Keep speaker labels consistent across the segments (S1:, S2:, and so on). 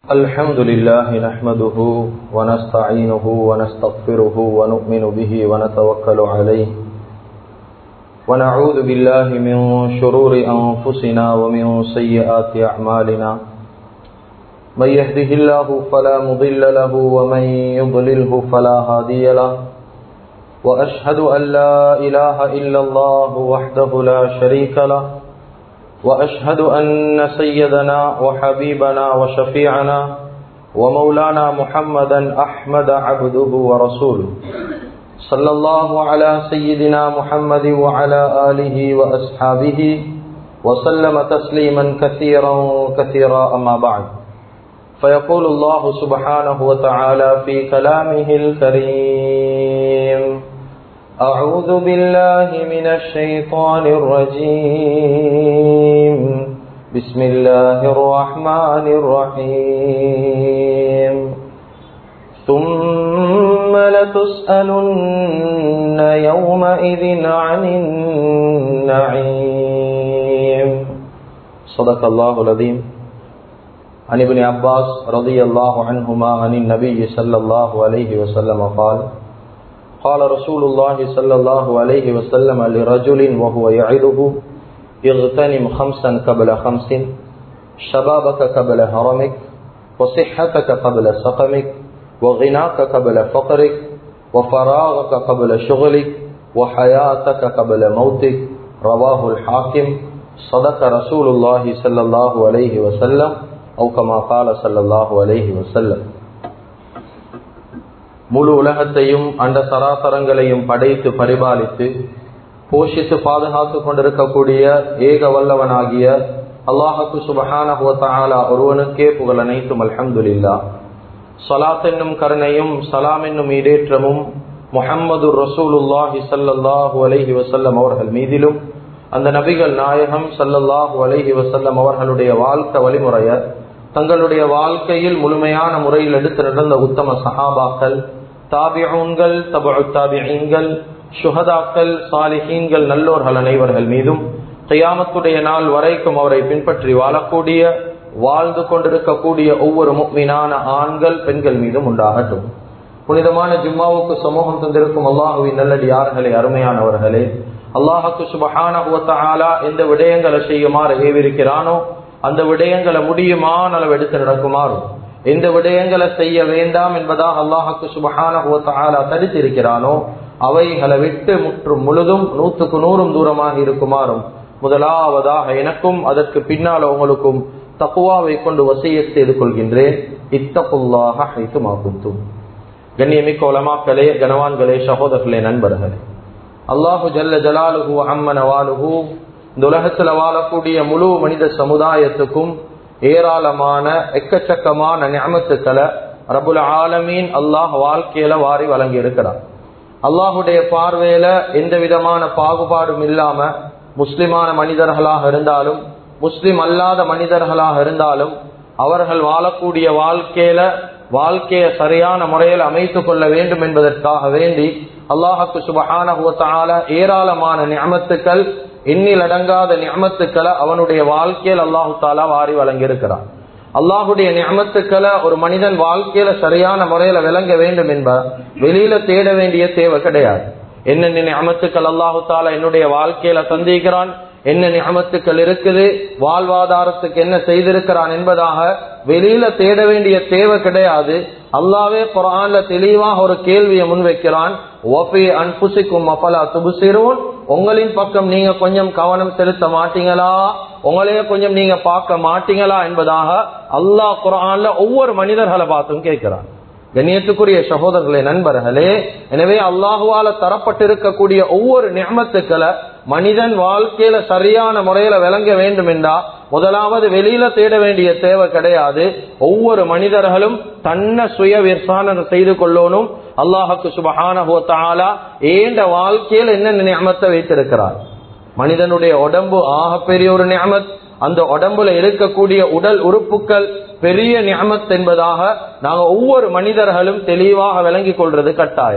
S1: الحمد لله نحمده ونستعينه ونستغفره ونؤمن به ونتوكل عليه ونعوذ بالله من شرور أنفسنا ومن سيئات أعمالنا من يهده الله فلا مضل له ومن يضلله فلا هادي له وأشهد أن لا إله إلا الله وحده لا شريك له وأشهد أن سيدنا وحبيبنا وشفيعنا ومولانا محمدا أحمد عبده ورسوله صلى الله على سيدنا محمد وعلى آله وأصحابه وسلم تسليما كثيرا كثيرا أما بعد فيقول الله سبحانه وتعالى في كلامه الكريم أعوذ بالله من الشيطان الرجيم بسم الله الرحمن الرحيم ثم لتسألن يومئذ عن النعيم صدق الله العظيم عن ابن عباس رضي الله عنهما عن النبي صلى الله عليه وسلم قال قال رسول الله صلى الله عليه وسلم لرجل وهو يعظه اغتنم خمسا قبل خمس شبابك قبل هرمك وصحتك قبل سقمك وغناك قبل فقرك وفراغك قبل شغلك وحياتك قبل موتك رواه الحاكم صدق رسول الله صلى الله عليه وسلم أو كما قال صلى الله عليه وسلم முழு உலகத்தையும் அண்ட சராசரங்களையும் படைத்து பரிபாலித்து போஷித்து பாதுகாத்து கொண்டிருக்கக்கூடிய ஏக வல்லவனாகிய அல்லாஹுக்கு சுபஹான ஒருவனுக்கே புகழ் அனைத்தும் அல்ஹம்துலில்லா சலாத் என்னும் கருணையும் சலாம் என்னும் ஈடேற்றமும் முஹம்மது ரசூலுல்லாஹி சல்லாஹூ அலஹி வசல்லம் அவர்கள் மீதிலும் அந்த நபிகள் நாயகம் சல்லல்லாஹூ அலஹி வசல்லம் அவர்களுடைய வாழ்க்கை வழிமுறைய தங்களுடைய வாழ்க்கையில் முழுமையான முறையில் எடுத்து நடந்த உத்தம சஹாபாக்கள் தாபியூன்கள் தபு தாபியீன்கள் சுஹதாக்கள் சாலிஹீன்கள் நல்லோர்கள் அனைவர்கள் மீதும் கையாமத்துடைய நாள் வரைக்கும் அவரை பின்பற்றி வாழக்கூடிய வாழ்ந்து கொண்டிருக்கக்கூடிய ஒவ்வொரு முக்மீனான ஆண்கள் பெண்கள் மீதும் உண்டாகட்டும் புனிதமான ஜிம்மாவுக்கு சமூகம் தந்திருக்கும் அல்லாஹுவின் நல்லடியார்களே அருமையானவர்களே அல்லாஹுக்கு சுபஹான எந்த விடயங்களை செய்யுமாறு ஏவிருக்கிறானோ அந்த விடயங்களை முடியுமான அளவு எடுத்து நடக்குமாறும் எந்த விடயங்களை செய்ய வேண்டாம் என்பதாக அல்லாஹுக்கு சுபஹான தடுத்திருக்கிறானோ அவைகளை விட்டு முற்றும் முழுதும் நூற்றுக்கு நூறும் தூரமாக இருக்குமாறும் முதலாவதாக எனக்கும் அதற்கு பின்னால் உங்களுக்கும் தப்புவாவை கொண்டு வசிய செய்து கொள்கின்றேன் இத்தப்புல்லாக ஹைத்துமாக்கும் கண்ணியமிக்க உலமாக்களே கனவான்களே சகோதரர்களே நண்பர்களே அல்லாஹு ஜல்ல ஜலாலுகு அம்மன வாலுகு இந்த உலகத்துல வாழக்கூடிய முழு மனித சமுதாயத்துக்கும் ஏராளமான எக்கச்சக்கமான ஞாபகத்துக்களை ரபுல் ஆலமீன் அல்லாஹ் வாழ்க்கையில வாரி வழங்கி இருக்கிறார் அல்லாஹுடைய பார்வையில எந்த விதமான பாகுபாடும் இல்லாம முஸ்லிமான மனிதர்களாக இருந்தாலும் முஸ்லிம் அல்லாத மனிதர்களாக இருந்தாலும் அவர்கள் வாழக்கூடிய வாழ்க்கையில வாழ்க்கையை சரியான முறையில் அமைத்துக் கொள்ள வேண்டும் என்பதற்காக வேண்டி அல்லாஹுக்கு சுபஹான ஏராளமான ஞாபகத்துக்கள் எண்ணில் அடங்காத நியமத்துக்களை அவனுடைய வாழ்க்கையில் அல்லாஹு தாலா வாரி வழங்கியிருக்கிறான் அல்லாஹுடைய நியமத்துக்களை ஒரு மனிதன் வாழ்க்கையில சரியான முறையில விளங்க வேண்டும் என்ப வெளியில தேட வேண்டிய தேவை கிடையாது என்னென்ன நியமத்துக்கள் அல்லாஹு தாலா என்னுடைய வாழ்க்கையில சந்திக்கிறான் என்ன நியமத்துக்கள் இருக்குது வாழ்வாதாரத்துக்கு என்ன செய்திருக்கிறான் என்பதாக வெளியில தேட வேண்டிய தேவை கிடையாது அல்லாவே குரான்ல தெளிவாக ஒரு கேள்வியை முன்வைக்கிறான் அன்புசிக்கும் அப்பலா துபுசிரோன் உங்களின் பக்கம் நீங்க கொஞ்சம் கவனம் செலுத்த மாட்டீங்களா உங்களைய கொஞ்சம் நீங்க பார்க்க மாட்டீங்களா என்பதாக அல்லாஹ் குரான்ல ஒவ்வொரு மனிதர்களை பார்த்தும் கேட்கிறான் கண்ணியத்துக்குரிய சகோதரர்களே நண்பர்களே எனவே அல்லாஹுவால தரப்பட்டிருக்கக்கூடிய ஒவ்வொரு நியமத்துக்களை மனிதன் வாழ்க்கையில சரியான முறையில விளங்க வேண்டும் என்றா முதலாவது வெளியில தேட வேண்டிய தேவை கிடையாது ஒவ்வொரு மனிதர்களும் தன்னை சுய விசாரணை செய்து கொள்ளணும் அல்லாஹுக்கு சுபஹான ஏண்ட வாழ்க்கையில் என்ன நியமத்தை வைத்திருக்கிறார் மனிதனுடைய உடம்பு ஆகப்பெரிய ஒரு நியமத் அந்த உடம்புல இருக்கக்கூடிய உடல் உறுப்புகள் பெரிய நியமத் என்பதாக நாங்க ஒவ்வொரு மனிதர்களும் தெளிவாக விளங்கிக் கொள்றது கட்டாயம்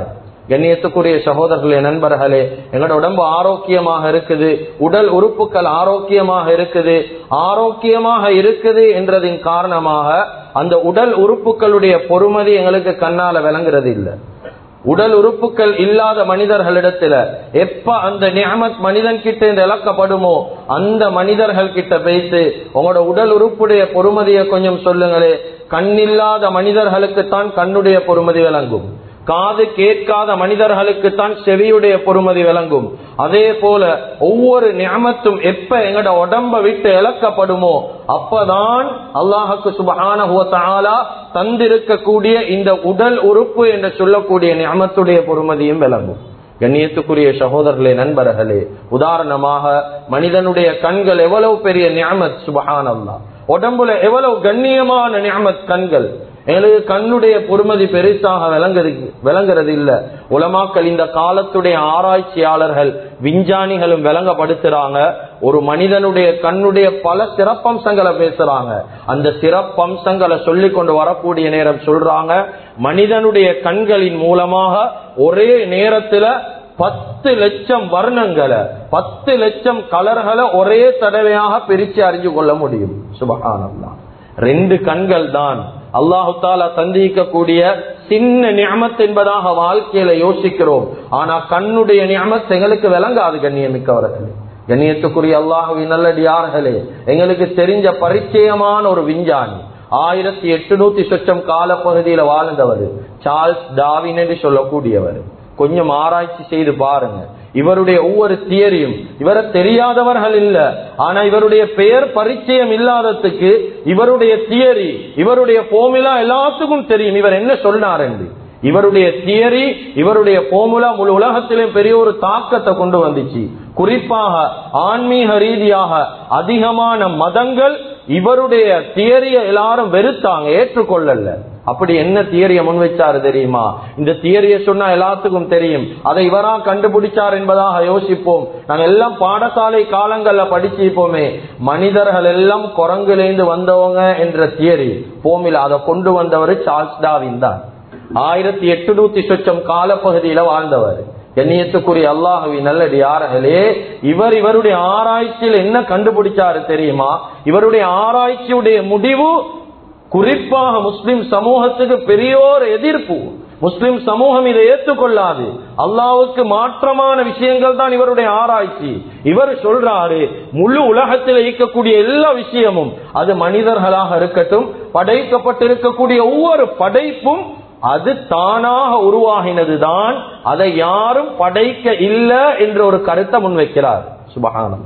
S1: கண்ணியத்துக்குரிய சகோதரர்களே நண்பர்களே எங்களோட உடம்பு ஆரோக்கியமாக இருக்குது உடல் உறுப்புகள் ஆரோக்கியமாக இருக்குது ஆரோக்கியமாக இருக்குது என்றதின் காரணமாக அந்த உடல் உறுப்புகளுடைய பொறுமதி எங்களுக்கு கண்ணால விளங்குறது இல்லை உடல் உறுப்புகள் இல்லாத மனிதர்களிடத்துல எப்ப அந்த நியமத் மனிதன் கிட்ட இந்த இழக்கப்படுமோ அந்த மனிதர்கள் கிட்ட பேசி உங்களோட உடல் உறுப்புடைய பொறுமதியை கொஞ்சம் சொல்லுங்களே கண்ணில்லாத மனிதர்களுக்கு தான் கண்ணுடைய பொறுமதி விளங்கும் காது கேட்காத மனிதர்களுக்கு தான் செவியுடைய பொறுமதி விளங்கும் அதே போல ஒவ்வொரு ஞாமத்தும் எப்ப எங்கட உடம்ப விட்டு இழக்கப்படுமோ அப்பதான் அல்லாஹுக்கு சுபஹான தந்திருக்கக்கூடிய இந்த உடல் உறுப்பு என்று சொல்லக்கூடிய ஞாமத்துடைய பொறுமதியும் விளங்கும் கண்ணியத்துக்குரிய சகோதரர்களே நண்பர்களே உதாரணமாக மனிதனுடைய கண்கள் எவ்வளவு பெரிய ஞாமத் சுபஹான் அல்லா உடம்புல எவ்வளவு கண்ணியமான ஞாமத் கண்கள் எங்களுக்கு கண்ணுடைய பொறுமதி பெருசாக விளங்குறது விளங்குறது இல்ல உலமாக்கள் இந்த காலத்துடைய ஆராய்ச்சியாளர்கள் விஞ்ஞானிகளும் விளங்கப்படுத்துறாங்க ஒரு மனிதனுடைய கண்ணுடைய பல சிறப்பம்சங்களை பேசுறாங்க அந்த சிறப்பம்சங்களை சொல்லி கொண்டு வரக்கூடிய நேரம் சொல்றாங்க மனிதனுடைய கண்களின் மூலமாக ஒரே நேரத்துல பத்து லட்சம் வர்ணங்களை பத்து லட்சம் கலர்களை ஒரே தடவையாக பிரிச்சு அறிஞ்சு கொள்ள முடியும் சுபகானம்தான் ரெண்டு கண்கள் தான் அல்லாஹு தாலா சந்திக்கக்கூடிய சின்ன நியமத் என்பதாக வாழ்க்கையில யோசிக்கிறோம் ஆனா கண்ணுடைய நியமத் எங்களுக்கு விளங்காது கண்ணியமிக்கவர்களே கண்ணியத்துக்குரிய அல்லாஹுவின் நல்லடியார்களே எங்களுக்கு தெரிஞ்ச பரிச்சயமான ஒரு விஞ்ஞானி ஆயிரத்தி எட்டுநூத்தி சொச்சம் கால பகுதியில வாழ்ந்தவர் சார்ல்ஸ் டாவின் என்று சொல்லக்கூடியவர் கொஞ்சம் ஆராய்ச்சி செய்து பாருங்க இவருடைய ஒவ்வொரு தியரியும் இவரை தெரியாதவர்கள் இல்ல ஆனா இவருடைய பெயர் பரிச்சயம் இல்லாததுக்கு இவருடைய தியரி இவருடைய போமிலா எல்லாத்துக்கும் தெரியும் இவர் என்ன சொன்னார் என்று இவருடைய தியரி இவருடைய போமுலா முழு உலகத்திலும் பெரிய ஒரு தாக்கத்தை கொண்டு வந்துச்சு குறிப்பாக ஆன்மீக ரீதியாக அதிகமான மதங்கள் இவருடைய தியரிய எல்லாரும் வெறுத்தாங்க ஏற்றுக்கொள்ளல அப்படி என்ன தியரிய முன் வச்சாரு தெரியுமா இந்த தியரிய சொன்னா எல்லாத்துக்கும் தெரியும் அதை இவரா கண்டுபிடிச்சார் என்பதாக யோசிப்போம் நாங்க எல்லாம் பாடசாலை காலங்கள்ல படிச்சிருப்போமே மனிதர்கள் எல்லாம் குரங்குலேந்து வந்தவங்க என்ற தியரி போமில் அதை கொண்டு வந்தவர் சார்ல்ஸ் டாவின் தான் ஆயிரத்தி எட்டுநூத்தி சொச்சம் காலப்பகுதியில வாழ்ந்தவர் கண்ணியத்துக்குரிய அல்லாஹுவி நல்லடி யார்களே இவர் இவருடைய ஆராய்ச்சியில் என்ன கண்டுபிடிச்சாரு தெரியுமா இவருடைய ஆராய்ச்சியுடைய முடிவு குறிப்பாக முஸ்லிம் சமூகத்துக்கு பெரியோர் எதிர்ப்பு முஸ்லிம் சமூகம் இதை ஏற்றுக்கொள்ளாது அல்லாவுக்கு மாற்றமான விஷயங்கள் தான் இவருடைய ஆராய்ச்சி இவர் சொல்றாரு முழு உலகத்தில் இருக்கக்கூடிய எல்லா விஷயமும் அது மனிதர்களாக இருக்கட்டும் படைக்கப்பட்டிருக்கக்கூடிய ஒவ்வொரு படைப்பும் அது தானாக உருவாகினதுதான் அதை யாரும் படைக்க இல்லை என்ற ஒரு கருத்தை முன்வைக்கிறார் சுபகானம்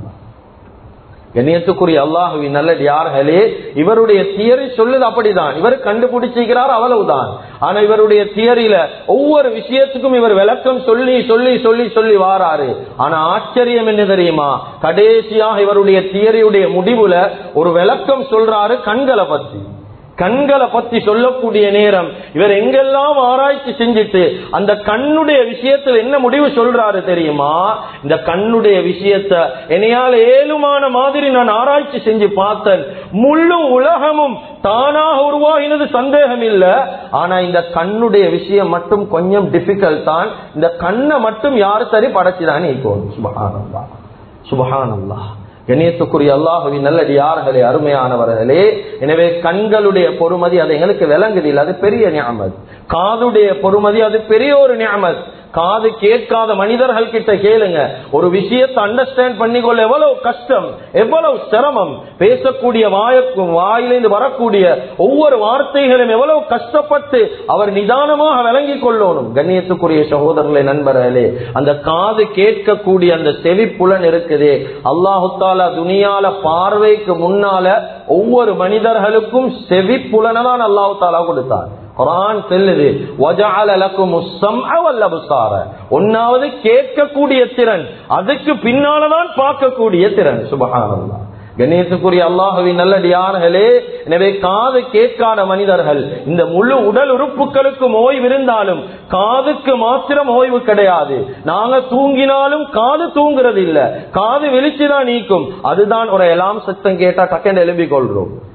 S1: கண்ணியத்துக்குரிய அல்லாஹுவின் நல்லது யார்களே இவருடைய தியரி சொல்லுது அப்படிதான் இவர் கண்டுபிடிச்சிருக்கிறார் அவ்வளவுதான் ஆனா இவருடைய தியரியில ஒவ்வொரு விஷயத்துக்கும் இவர் விளக்கம் சொல்லி சொல்லி சொல்லி சொல்லி வாராரு ஆனா ஆச்சரியம் என்ன தெரியுமா கடைசியாக இவருடைய தியரியுடைய முடிவுல ஒரு விளக்கம் சொல்றாரு கண்களை பத்தி கண்களை பத்தி சொல்லக்கூடிய நேரம் இவர் எங்கெல்லாம் ஆராய்ச்சி செஞ்சுட்டு அந்த கண்ணுடைய விஷயத்தில் என்ன முடிவு சொல்றாரு தெரியுமா இந்த கண்ணுடைய விஷயத்த என்னையால் ஏழுமான மாதிரி நான் ஆராய்ச்சி செஞ்சு பார்த்தேன் முழு உலகமும் தானாக உருவாகினது சந்தேகம் இல்ல ஆனா இந்த கண்ணுடைய விஷயம் மட்டும் கொஞ்சம் டிஃபிகல்ட் தான் இந்த கண்ணை மட்டும் யாரு சரி படைச்சுதான் நீக்கணும் சுபகானந்தா சுபகானந்தா கணியத்துக்குரிய அல்லாஹுவின் நல்லடி யார்களே அருமையானவர்களே எனவே கண்களுடைய பொறுமதி அது எங்களுக்கு விளங்குதில்லை அது பெரிய ஞாபகம் காதுடைய பொறுமதி அது பெரிய ஒரு ஞாபகம் காது கேட்காத மனிதர்கள் கிட்ட கேளுங்க ஒரு விஷயத்தை அண்டர்ஸ்டாண்ட் பண்ணிக்கொள்ள எவ்வளவு கஷ்டம் எவ்வளவு சிரமம் பேசக்கூடிய வாயக்கும் வாயிலிருந்து வரக்கூடிய ஒவ்வொரு வார்த்தைகளும் எவ்வளவு கஷ்டப்பட்டு அவர் நிதானமாக விளங்கிக் கொள்ளணும் கண்ணியத்துக்குரிய சகோதரர்களே நண்பர்களே அந்த காது கேட்கக்கூடிய அந்த செவிப்புலன் இருக்குதே அல்லாஹு தாலா துனியால பார்வைக்கு முன்னால ஒவ்வொரு மனிதர்களுக்கும் செவிப்புலனை தான் அல்லாஹு தாலா கொடுத்தார் குரான் செல்லுது ஒன்னாவது கேட்கக்கூடிய திறன் அதுக்கு பின்னாலதான் பார்க்கக்கூடிய திறன் சுபகானந்தா கணேசக்குரிய அல்லாஹுவின் நல்லடியார்களே எனவே காது கேட்காத மனிதர்கள் இந்த முழு உடல் உறுப்புகளுக்கும் ஓய்வு இருந்தாலும் காதுக்கு மாத்திரம் ஓய்வு கிடையாது நாங்க தூங்கினாலும் காது தூங்குறது இல்ல காது வெளிச்சுதான் நீக்கும் அதுதான் ஒரு எல்லாம் சத்தம் கேட்டா டக்கெண்ட் எழுப்பிக் கொள்றோம்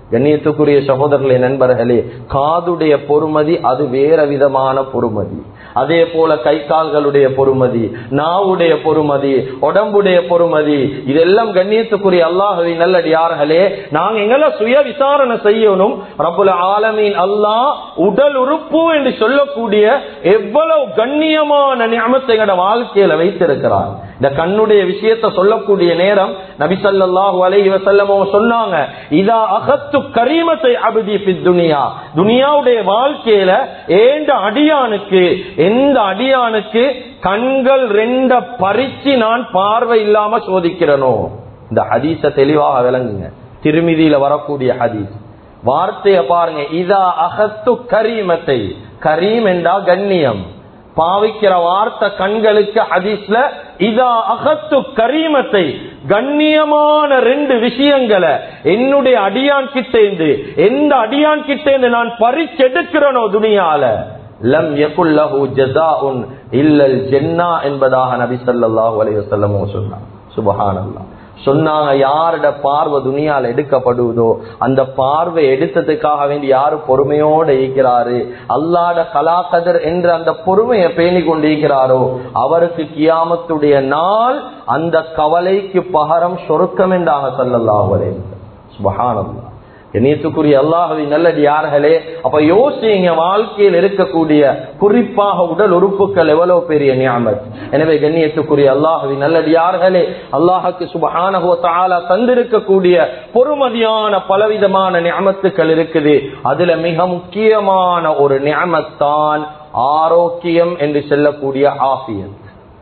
S1: கண்ணியத்துக்குரிய சகோதரர்களே நண்பர்களே காதுடைய பொறுமதி அது வேற விதமான பொறுமதி அதே போல கை கால்களுடைய பொறுமதி நாவுடைய பொறுமதி உடம்புடைய பொறுமதி இதெல்லாம் கண்ணியத்துக்குரிய அல்லாஹவி நல்லடியார்களே நாங்க எங்களை சுய விசாரணை செய்யணும் ரப்புல ஆலமீன் அல்லாஹ் உடல் உறுப்பு என்று சொல்லக்கூடிய எவ்வளவு கண்ணியமான நியமத்தை எங்களோட வாழ்க்கையில வைத்திருக்கிறார் இந்த கண்ணுடைய விஷயத்தை சொல்லக்கூடிய நேரம் நபிசல்லாஹு அலைஹி வசல்லமோ சொன்னாங்க இதா அகத்து கரீமத்தை அபிதி துனியா துனியாவுடைய வாழ்க்கையில ஏண்ட அடியானுக்கு எந்த அடியானுக்கு கண்கள் ரெண்ட பறிச்சு நான் பார்வை இல்லாம சோதிக்கிறனோ இந்த ஹதீஸ தெளிவாக விளங்குங்க திருமிதியில வரக்கூடிய ஹதீஸ் வார்த்தைய பாருங்க இதா அகத்து கரீமத்தை கரீம் என்றா கண்ணியம் பாவிக்கிற வார்த்தை கண்களுக்கு ஹதீஸ்ல இதா அகத்து கரீமத்தை கண்ணியமான ரெண்டு விஷயங்களை என்னுடைய அடியான் கிட்டேந்து எந்த அடியான் கிட்டேந்து நான் பறிச்செடுக்கிறனோ துணியால லம் யகுல்லஹு ஜஸாஉன் இல்லல் ஜென்னா என்பதாக நபி ஸல்லல்லாஹு அலைஹி வஸல்லம் சொன்னார் சுபஹானல்லாஹ் சொன்னாங்க யாரோட பார்வை துணியால் எடுக்கப்படுவதோ அந்த பார்வை எடுத்ததுக்காக வேண்டி யாரு பொறுமையோடு இருக்கிறாரு அல்லாட கலாக்கதர் என்ற அந்த பொறுமையை பேணி கொண்டிருக்கிறாரோ அவருக்கு கியாமத்துடைய நாள் அந்த கவலைக்கு பகரம் சொருக்கம் என்றாக சொல்லல்லாஹே சுபஹானல்லா கண்ணியத்துக்குரிய அல்லாஹவி நல்லது யார்களே அப்ப யோசிங்க வாழ்க்கையில் இருக்கக்கூடிய குறிப்பாக உடல் உறுப்புகள் எவ்வளவு பெரிய நியாமத் எனவே கண்ணியத்துக்குரிய அல்லாஹவி நல்லது யார்களே அல்லாஹுக்கு சுபஹானஹோ தாலா தந்திருக்கக்கூடிய பொறுமதியான பலவிதமான நியமத்துக்கள் இருக்குது அதுல மிக முக்கியமான ஒரு நியமத்தான் ஆரோக்கியம் என்று சொல்லக்கூடிய ஆபியத்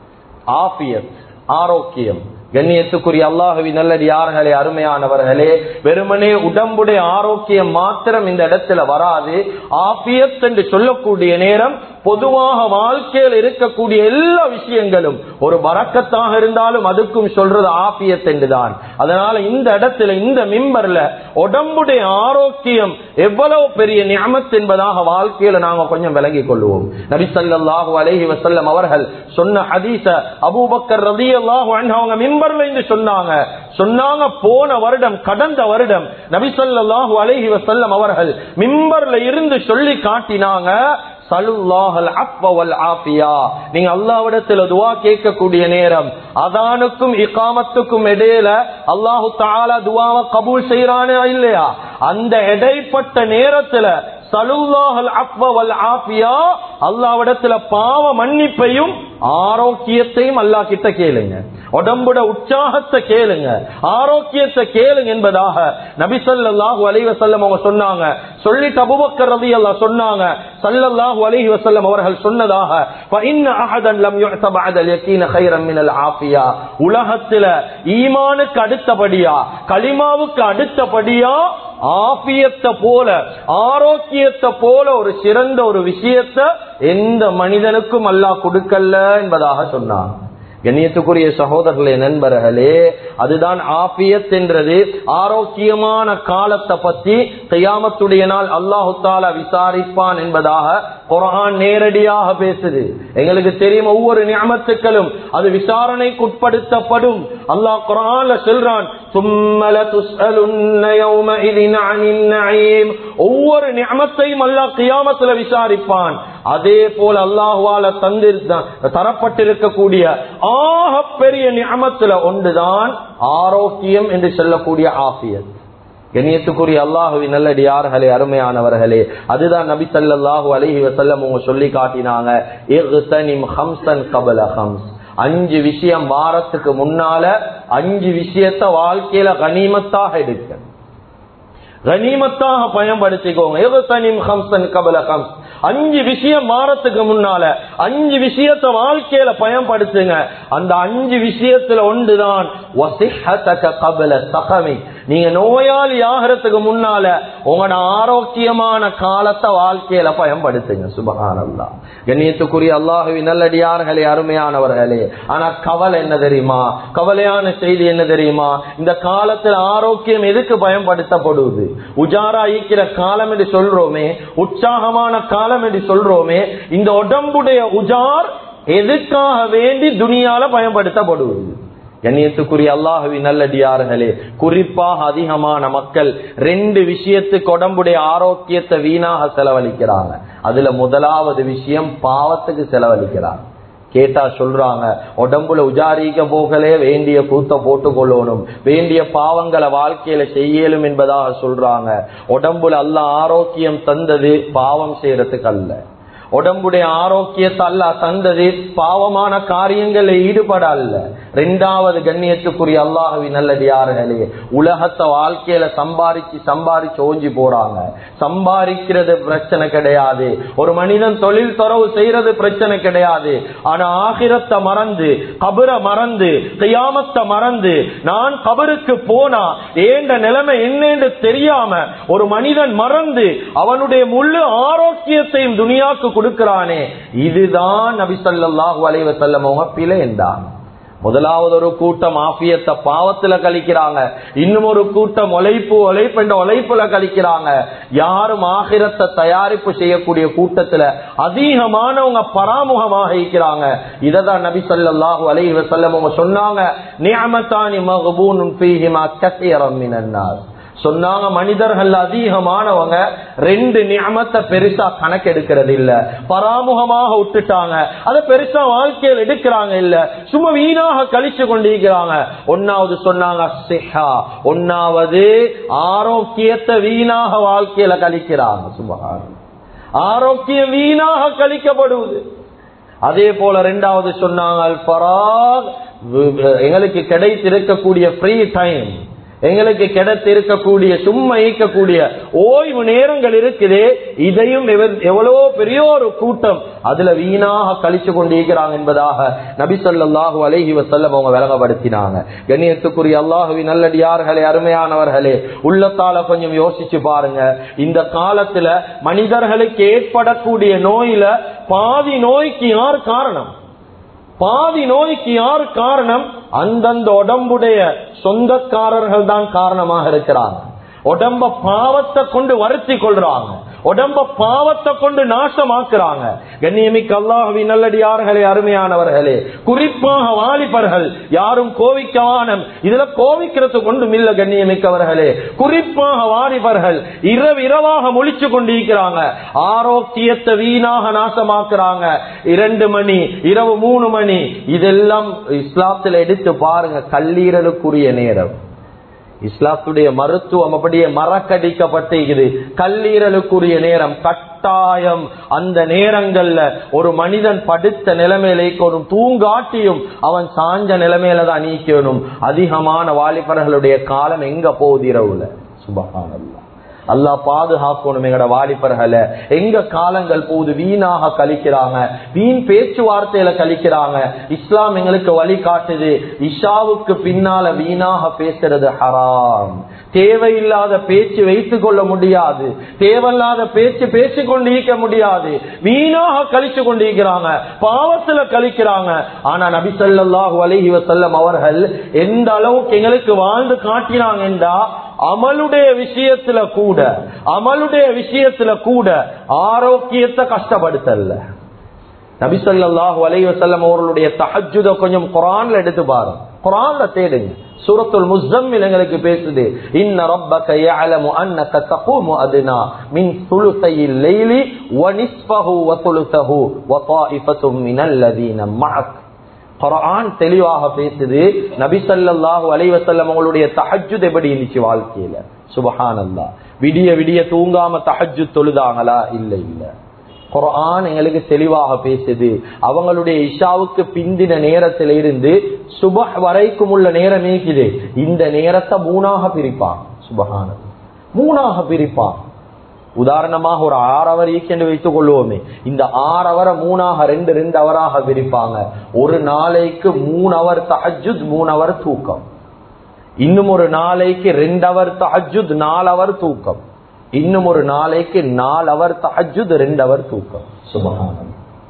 S1: ஆபியத் ஆரோக்கியம் கண்ணியத்துக்குரிய அல்லாஹவி நல்லது யார்களே அருமையானவர்களே வெறுமனே உடம்புடைய ஆரோக்கியம் மாத்திரம் இந்த இடத்துல வராது ஆபியத் என்று சொல்லக்கூடிய நேரம் பொதுவாக வாழ்க்கையில் இருக்கக்கூடிய எல்லா விஷயங்களும் ஒரு வரக்கத்தாக இருந்தாலும் அதுக்கும் சொல்றது ஆபியத் என்றுதான் அதனால இந்த இடத்துல இந்த மிம்பர்ல உடம்புடைய ஆரோக்கியம் எவ்வளவு பெரிய நியமத் என்பதாக வாழ்க்கையில நாங்க கொஞ்சம் விளங்கிக் கொள்வோம் நபிசல்லாஹு அலஹி வசல்லம் அவர்கள் சொன்ன ஹதீச அபூபக்கர் ரதி அல்லாஹு அவங்க மிம்பர்ல இருந்து சொன்னாங்க சொன்னாங்க போன வருடம் கடந்த வருடம் நபிசல்லாஹு அலஹி வசல்லம் அவர்கள் மிம்பர்ல இருந்து சொல்லி காட்டினாங்க நீங்க அல்லாவிடத்துல துவா கேட்கக்கூடிய நேரம் அதானுக்கும் இக்காமத்துக்கும் இடையில அல்லாஹு தாலா துவாவை கபூல் செய்யறானே இல்லையா அந்த இடைப்பட்ட நேரத்துல சலுல்லாஹல் அக்வல் ஆபியா அல்லாவிடத்துல பாவ மன்னிப்பையும் ஆரோக்கியத்தையும் அல்லா கிட்ட கேளுங்க உடம்புட உற்சாகத்தை கேளுங்க ஆரோக்கியத்தை கேளுங்க என்பதாக நபிசல்லாஹு அலைஹி வசல்லம் அவங்க சொன்னாங்க சொல்லிட்டு அபுபக்கர் ரதி அல்லா சொன்னாங்க சல்லல்லாஹு அலைஹி வசல்லம் அவர்கள் சொன்னதாக உலகத்துல ஈமானுக்கு அடுத்தபடியா களிமாவுக்கு அடுத்தபடியா ஆபியத்தை போல ஆரோக்கியத்தை போல ஒரு சிறந்த ஒரு விஷயத்தை எந்த மனிதனுக்கும் அல்லாஹ் கொடுக்கல என்பதாக சொன்னான் கண்ணியத்துக்குரிய சகோதரர்களே நண்பர்களே அதுதான் ஆபியத் என்றது ஆரோக்கியமான காலத்தை பத்தி கையாமத்துடைய நாள் அல்லாஹு தாலா விசாரிப்பான் என்பதாக குரான் நேரடியாக பேசுது எங்களுக்கு தெரியும் ஒவ்வொரு ஞாபகத்துக்களும் அது விசாரணைக்கு உட்படுத்தப்படும் அல்லாஹ் குரான்ல சொல்றான் ஒவ்வொரு ஞாபகத்தையும் அல்லாஹ் கியாமத்துல விசாரிப்பான் அதே போல அல்லாஹுவால தந்து தரப்பட்டிருக்கக்கூடிய ஆக பெரிய நியமத்துல ஒன்றுதான் ஆரோக்கியம் என்று சொல்லக்கூடிய ஆசியத் கண்ணியத்துக்குரிய அல்லாஹுவி நல்லடியார்களே அருமையானவர்களே அதுதான் நபி சல்லாஹூ அலஹி வசல்லம் உங்க சொல்லி காட்டினாங்க அஞ்சு விஷயம் வாரத்துக்கு முன்னால அஞ்சு விஷயத்த வாழ்க்கையில கனிமத்தாக எடுக்க கனிமத்தாக பயன்படுத்திக்கோங்க கபல ஹம்ஸ் அஞ்சு விஷயம் மாறத்துக்கு முன்னால அஞ்சு விஷயத்த வாழ்க்கையில பயன்படுத்துங்க அந்த அஞ்சு விஷயத்துல ஒன்றுதான் நீங்க நோயாளி ஆகிறதுக்கு முன்னால உங்களோட ஆரோக்கியமான காலத்தை வாழ்க்கையில பயன்படுத்துங்க சுபகானல்லா கண்ணியத்துக்குரிய அல்லாஹுவி நல்லடியார்களே அருமையானவர்களே ஆனா கவலை என்ன தெரியுமா கவலையான செய்தி என்ன தெரியுமா இந்த காலத்துல ஆரோக்கியம் எதுக்கு பயன்படுத்தப்படுவது உஜாரா ஈக்கிற காலம் என்று சொல்றோமே உற்சாகமான காலம் என்று சொல்றோமே இந்த உடம்புடைய உஜார் எதுக்காக வேண்டி துணியால பயன்படுத்தப்படுவது கண்ணியத்துக்குரிய அல்லாஹுவி நல்லடியார்களே குறிப்பாக அதிகமான மக்கள் ரெண்டு விஷயத்துக்கு உடம்புடைய ஆரோக்கியத்தை வீணாக செலவழிக்கிறாங்க அதுல முதலாவது விஷயம் பாவத்துக்கு செலவழிக்கிறாங்க கேட்டா சொல்றாங்க உடம்புல உஜாரிக்க போகலே வேண்டிய கூத்த போட்டு கொள்ளணும் வேண்டிய பாவங்களை வாழ்க்கையில செய்யலும் என்பதாக சொல்றாங்க உடம்புல அல்ல ஆரோக்கியம் தந்தது பாவம் செய்யறதுக்கு அல்ல உடம்புடைய ஆரோக்கியத்தை அல்ல தந்தது பாவமான காரியங்களில் ஈடுபட அல்ல ரெண்டாவது கண்ணியத்துக்குரிய அல்லாஹவி நல்லது யார்களே உலகத்தை வாழ்க்கையில சம்பாரிச்சு சம்பாரிச்சு ஓஞ்சி போறாங்க சம்பாதிக்கிறது பிரச்சனை கிடையாது ஒரு மனிதன் தொழில் துறவு செய்யறது பிரச்சனை கிடையாது ஆனா ஆகிரத்தை மறந்து கபரை மறந்து கையாமத்தை மறந்து நான் கபருக்கு போனா ஏண்ட நிலைமை என்னன்னு தெரியாம ஒரு மனிதன் மறந்து அவனுடைய முழு ஆரோக்கியத்தையும் துனியாக்கு கொடுக்கிறானே இதுதான் நபி ஸல்லல்லாஹு அலைஹி வஸல்லம் அவங்க பிழை என்றான் முதலாவது ஒரு கூட்டம் ஆபியத்தை பாவத்துல கழிக்கிறாங்க இன்னும் ஒரு கூட்டம் உழைப்பு உழைப்பு என்ற உழைப்புல கழிக்கிறாங்க யாரும் ஆகிரத்தை தயாரிப்பு செய்யக்கூடிய கூட்டத்துல அதிகமானவங்க பராமுகமாக இருக்கிறாங்க இததான் நபி ஸல்லல்லாஹு அலைஹி வஸல்லம் அவங்க சொன்னாங்க நிஅமத்தானி மக்பூனுன் ஃபீஹிமா கஸீரம் மினன் நாஸ் சொன்னாங்க மனிதர்கள் அதிகமானவங்க ரெண்டு நியமத்தை பெருசா கணக்கெடுக்கிறது இல்ல பராமுகமாக விட்டுட்டாங்க அதை பெருசா வாழ்க்கையில் எடுக்கிறாங்க இல்ல சும்மா வீணாக கழிச்சு கொண்டிருக்கிறாங்க ஒன்னாவது சொன்னாங்க சிஹா ஒன்னாவது ஆரோக்கியத்தை வீணாக வாழ்க்கையில கழிக்கிறாங்க சுபகாரம் ஆரோக்கியம் வீணாக கழிக்கப்படுவது அதே போல ரெண்டாவது சொன்னாங்க அல் ஃபராக் எங்களுக்கு கிடைத்திருக்கக்கூடிய ஃப்ரீ டைம் எங்களுக்கு கிடைத்து இருக்கக்கூடிய சும்மா ஈக்கக்கூடிய ஓய்வு நேரங்கள் இருக்குது இதையும் எவ்வளவோ பெரிய ஒரு கூட்டம் அதுல வீணாக கழிச்சு கொண்டிருக்கிறாங்க என்பதாக நபி சொல்லாஹு அலஹி வசல்லம் அவங்க விளங்கப்படுத்தினாங்க கண்ணியத்துக்குரிய அல்லாஹுவி நல்லடியார்களே அருமையானவர்களே உள்ளத்தால கொஞ்சம் யோசிச்சு பாருங்க இந்த காலத்துல மனிதர்களுக்கு ஏற்படக்கூடிய நோயில பாதி நோய்க்கு யார் காரணம் பாதி நோய்க்கு யார் காரணம் அந்தந்த உடம்புடைய சொந்தக்காரர்கள் தான் காரணமாக இருக்கிறாங்க உடம்ப பாவத்தை கொண்டு வருத்தி கொள்றாங்க உடம்ப பாவத்தை கொண்டு நாசமாக்குறாங்க கண்ணியமிக்க அல்லாஹவி நல்லடியார்களே அருமையானவர்களே குறிப்பாக வாலிபர்கள் யாரும் கோவிக்கவானம் இதுல கோவிக்கிறது கொண்டும் இல்ல கண்ணியமிக்கவர்களே குறிப்பாக வாலிபர்கள் இரவு இரவாக முழிச்சு கொண்டிருக்கிறாங்க ஆரோக்கியத்தை வீணாக நாசமாக்குறாங்க இரண்டு மணி இரவு மூணு மணி இதெல்லாம் இஸ்லாத்துல எடுத்து பாருங்க கல்லீரலுக்குரிய நேரம் இஸ்லாத்துடைய மருத்துவம் அப்படியே மறக்கடிக்கப்பட்டிருக்குது கல்லீரலுக்குரிய நேரம் கட்டாயம் அந்த நேரங்கள்ல ஒரு மனிதன் படுத்த நிலைமையில ஒரு தூங்காட்டியும் அவன் சாஞ்ச நிலைமையில தான் நீக்கணும் அதிகமான வாலிபர்களுடைய காலம் எங்க போகுது இரவுல சுபகானல்லா அல்லா பாதுகாக்கணும் எங்கட வாலிபர்களை எங்க காலங்கள் போது வீணாக கழிக்கிறாங்க வீண் பேச்சுவார்த்தையில கழிக்கிறாங்க இஸ்லாம் எங்களுக்கு வழி காட்டுது இஷாவுக்கு பின்னால வீணாக பேசுறது ஹராம் தேவையில்லாத பேச்சு வைத்துக் கொள்ள முடியாது தேவையில்லாத பேச்சு பேசிக் கொண்டிருக்க முடியாது வீணாக கழிச்சு கொண்டிருக்கிறாங்க பாவத்துல கழிக்கிறாங்க ஆனா நபி சொல்லாஹு அலஹி வசல்லம் அவர்கள் எந்த அளவுக்கு எங்களுக்கு வாழ்ந்து காட்டினாங்க என்றா அமலுடைய விஷயத்துல கூட அமலுடைய விஷயத்துல கூட ஆரோக்கியத்தை கஷ்டப்படுத்தல நபிசல்லாஹு அலைவசல்லம் அவர்களுடைய தஹஜுத கொஞ்சம் குரான்ல எடுத்து பாருங்க குரான்ல தேடுங்க சூரத்துல் முஸ்ஸம்மில் எங்களுக்கு பேசுது இன்ன ரப்பக يعلم انك تقوم ادنى من ثلثي الليل ونصفه وثلثه وطائفه من الذين معك குரான் தெளிவாக பேசுது நபி சல்லாஹூ அலைவசல்லம் அவங்களுடைய தஹஜுத் எப்படி இருந்துச்சு வாழ்க்கையில சுபஹான் அல்லா விடிய விடிய தூங்காம தஹஜு தொழுதாங்களா இல்ல இல்ல குரான் எங்களுக்கு தெளிவாக பேசுது அவங்களுடைய இஷாவுக்கு பிந்தின நேரத்தில இருந்து சுபஹ் வரைக்கும் உள்ள நேரம் நீக்குது இந்த நேரத்தை மூணாக பிரிப்பான் சுபஹானது மூணாக பிரிப்பான் உதாரணமாக ஒரு ஆறு அவர் ஈக்கென்று வைத்துக் கொள்வோமே இந்த ஆறு அவரை மூணாக ரெண்டு ரெண்டு அவராக பிரிப்பாங்க ஒரு நாளைக்கு மூணு அவர் தஹஜுத் மூணு அவர் தூக்கம் இன்னும் ஒரு நாளைக்கு ரெண்டு அவர் தஹஜுத் நாலு அவர் தூக்கம் இன்னும் ஒரு நாளைக்கு நாலு அவர் தஹஜுத் ரெண்டு அவர் தூக்கம் சுபகானம்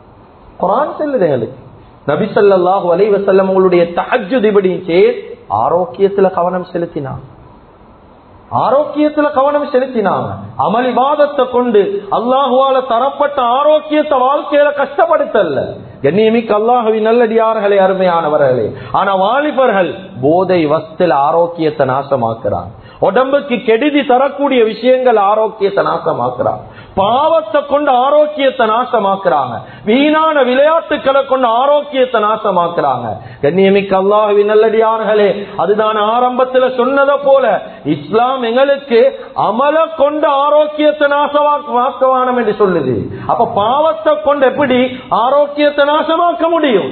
S1: குரான் செல்லுது எங்களுக்கு நபிசல்லாஹு அலை வசல்லம் உங்களுடைய தஹஜுத் இப்படி ஆரோக்கியத்துல கவனம் செலுத்தினான் ஆரோக்கியத்துல கவனம் செலுத்தினாங்க அமளிவாதத்தை கொண்டு அல்லாஹுவால தரப்பட்ட ஆரோக்கியத்தை வாழ்க்கையில கஷ்டப்படுத்தல்ல கண்ணியமிக்க அல்லாஹுவின் நல்லடியார்களே அருமையானவர்களே ஆனா வாலிபர்கள் போதை வஸ்தில் ஆரோக்கியத்தை நாசமாக்குறாங்க உடம்புக்கு கெடுதி தரக்கூடிய விஷயங்கள் ஆரோக்கியத்தை நாசமாக்குறாங்க பாவத்தை கொண்டு ஆரோக்கியத்தை நாசமாக்குறாங்க வீணான விளையாட்டுக்களை கொண்டு ஆரோக்கியத்தை நாசமாக்குறாங்க கண்ணியமிக்க அல்லாஹுவின் நல்லடியார்களே அதுதான் ஆரம்பத்துல சொன்னதை போல இஸ்லாம் எங்களுக்கு அமல கொண்டு ஆரோக்கியத்தை நாசமாக்குவானம் என்று சொல்லுது அப்ப பாவத்தை கொண்டு எப்படி ஆரோக்கியத்தை நாசமாக்க முடியும்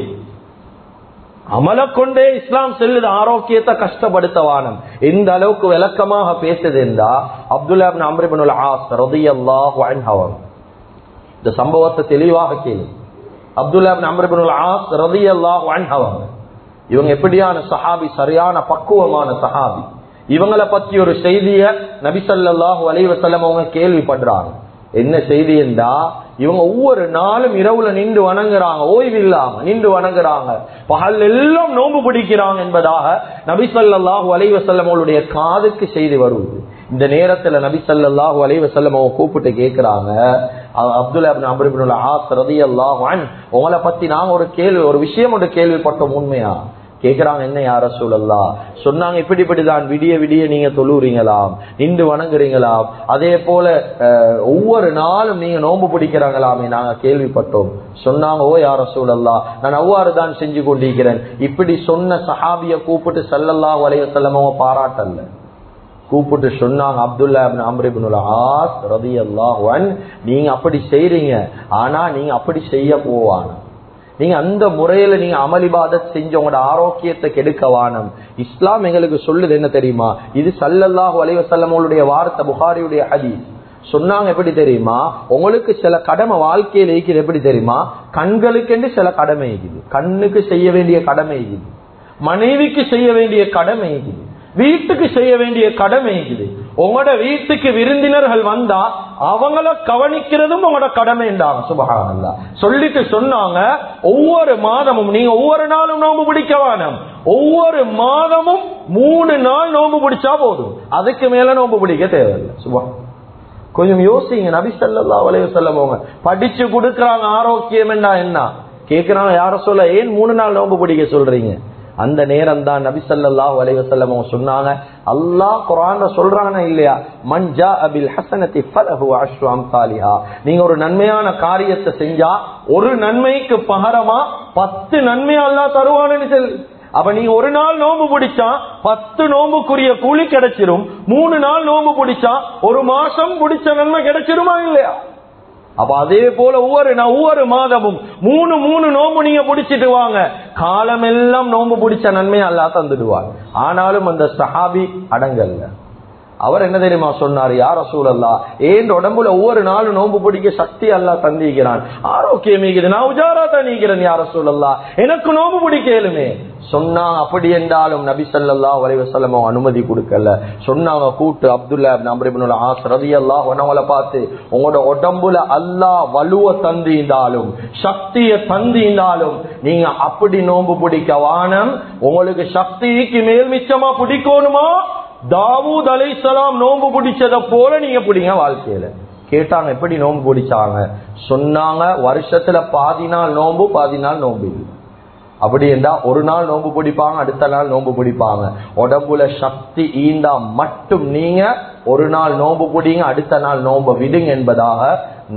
S1: அமல கொண்டே இஸ்லாம் செல்லுது ஆரோக்கியத்தை கஷ்டப்படுத்தவானம் எந்த அளவுக்கு விளக்கமாக பேசுது என்றா அப்துல்லா அம்ரிபனுல் ஆஸ் ரதியல்லாஹு அன்ஹவன் இந்த சம்பவத்தை தெளிவாக கேளு அப்துல்லா அம்ரிபனுல் ஆஸ் ரதியல்லாஹு அன்ஹவன் இவங்க எப்படியான சஹாபி சரியான பக்குவமான சஹாபி இவங்களை பத்தி ஒரு செய்திய நபிசல்லாஹு அலைவசல்லம் அவங்க கேள்விப்படுறாங்க என்ன செய்தி என்றா இவங்க ஒவ்வொரு நாளும் இரவுல நின்று வணங்குறாங்க ஓய்வு இல்லாம நின்று வணங்குறாங்க பகல் எல்லாம் நோன்பு பிடிக்கிறாங்க என்பதாக நபிசல்லாஹு அலைவசல்லம் அவளுடைய காதுக்கு செய்தி வருவது இந்த நேரத்துல நபிசல்லாஹு அலைவசல்லம் அவங்க கூப்பிட்டு கேட்கிறாங்க அப்துல்லா அபுல் ஆஸ் ரதி அல்லாஹ் உங்களை பத்தி நாங்க ஒரு கேள்வி ஒரு விஷயம் ஒன்று கேள்விப்பட்டோம் உண்மையா கேக்குறாங்க என்ன யார சூழல்லா சொன்னாங்க இப்படி இப்படிதான் விடிய விடிய நீங்க தொழுறீங்களாம் நின்று வணங்குறீங்களாம் அதே போல ஒவ்வொரு நாளும் நீங்க நோன்பு பிடிக்கிறாங்களாமே நாங்க கேள்விப்பட்டோம் சொன்னாங்க ஓ யார சூழல்லா நான் அவ்வாறு தான் செஞ்சு கொண்டிருக்கிறேன் இப்படி சொன்ன சஹாபிய கூப்பிட்டு சல்லல்லா வலைய செல்லமோ பாராட்டல்ல கூப்பிட்டு சொன்னாங்க அப்துல்லா அம்ரிபுல் ஆஸ் ரதி அல்லாஹன் நீங்க அப்படி செய்றீங்க ஆனா நீங்க அப்படி செய்ய போவான நீங்க அந்த முறையில நீங்க அமளிபாத செஞ்சு உங்களோட ஆரோக்கியத்தை கெடுக்க வானம் இஸ்லாம் எங்களுக்கு சொல்லுது என்ன தெரியுமா இது சல்லல்லாஹு அலைவசல்லமோளுடைய வார்த்தை புகாரியுடைய ஹதீஸ் சொன்னாங்க எப்படி தெரியுமா உங்களுக்கு சில கடமை வாழ்க்கையில் இருக்குது எப்படி தெரியுமா கண்களுக்கு சில கடமை இருக்குது கண்ணுக்கு செய்ய வேண்டிய கடமை இருக்குது மனைவிக்கு செய்ய வேண்டிய கடமை இருக்குது வீட்டுக்கு செய்ய வேண்டிய கடமை இருக்குது உங்களோட வீட்டுக்கு விருந்தினர்கள் வந்தா அவங்கள கவனிக்கிறதும் உங்களோட கடமை என்றாங்க சுபகானந்தா சொல்லிட்டு சொன்னாங்க ஒவ்வொரு மாதமும் நீங்க ஒவ்வொரு நாளும் நோம்பு பிடிக்க வேணும் ஒவ்வொரு மாதமும் மூணு நாள் நோம்பு பிடிச்சா போதும் அதுக்கு மேல நோம்பு பிடிக்க தேவையில்லை சுபா கொஞ்சம் யோசிங்க நபி சல்லா வலைய செல்லவங்க படிச்சு கொடுக்கறாங்க ஆரோக்கியம் என்ன என்ன கேக்குறாங்க யார சொல்ல ஏன் மூணு நாள் நோம்பு பிடிக்க சொல்றீங்க அந்த நேரம் தான் நபி சல்லா வலைவசல்லம் சொன்னாங்க அல்லாஹ் குரான் சொல்றானா இல்லையா மஞ்சா அபில் ஹசனத்தி ஃபலஹு அஷ்ரு அம்சாலிஹா நீங்க ஒரு நன்மையான காரியத்தை செஞ்சா ஒரு நன்மைக்கு பகரமா பத்து நன்மை அல்லாஹ் தருவான்னு சொல்லு அப்ப நீங்க ஒரு நாள் நோம்பு பிடிச்சா பத்து நோம்புக்குரிய கூலி கிடைச்சிரும் மூணு நாள் நோம்பு பிடிச்சா ஒரு மாசம் பிடிச்ச நன்மை கிடைச்சிருமா இல்லையா அப்ப அதே போல ஒவ்வொரு ஒவ்வொரு மாதமும் மூணு மூணு நோம்பு நீங்க பிடிச்சிட்டு வாங்க காலமெல்லாம் நோம்பு பிடிச்ச நன்மையை அல்லா தந்துடுவார் ஆனாலும் அந்த சஹாபி அடங்கல்ல அவர் என்ன தெரியுமா சொன்னார் யார சூழல்லா ஏன் உடம்புல ஒவ்வொரு நாளும் நோம்பு பிடிக்க சக்தி அல்லா தந்திக்கிறான் ஆரோக்கியம் நான் உஜாரா தண்ணிக்கிறேன் யார சூழல்லா எனக்கு நோம்பு பிடிக்கலுமே சொன்னா அப்படி என்றாலும் நபி சல்லா வலைவசல்லம் அனுமதி கொடுக்கல சொன்னாங்க கூட்டு அப்துல்லா நம்பரிபுல் ஆஸ் ரதி அல்லா உணவலை பார்த்து உங்களோட உடம்புல அல்லா வலுவ தந்திருந்தாலும் சக்திய தந்திருந்தாலும் நீங்க அப்படி நோம்பு பிடிக்க வானம் உங்களுக்கு சக்திக்கு மேல் மிச்சமா பிடிக்கணுமா தாவூத் அலைசலாம் நோம்பு பிடிச்சத போல நீங்க பிடிங்க வாழ்க்கையில கேட்டாங்க எப்படி நோம்பு பிடிச்சாங்க சொன்னாங்க வருஷத்துல பாதி நாள் நோம்பு பாதி நாள் நோம்பு இல்லை அப்படி இருந்தா ஒரு நாள் நோம்பு பிடிப்பாங்க அடுத்த நாள் நோம்பு பிடிப்பாங்க உடம்புல சக்தி ஈந்தா மட்டும் நீங்க ஒரு நாள் நோம்பு பிடிங்க அடுத்த நாள் நோம்பு விடுங்க என்பதாக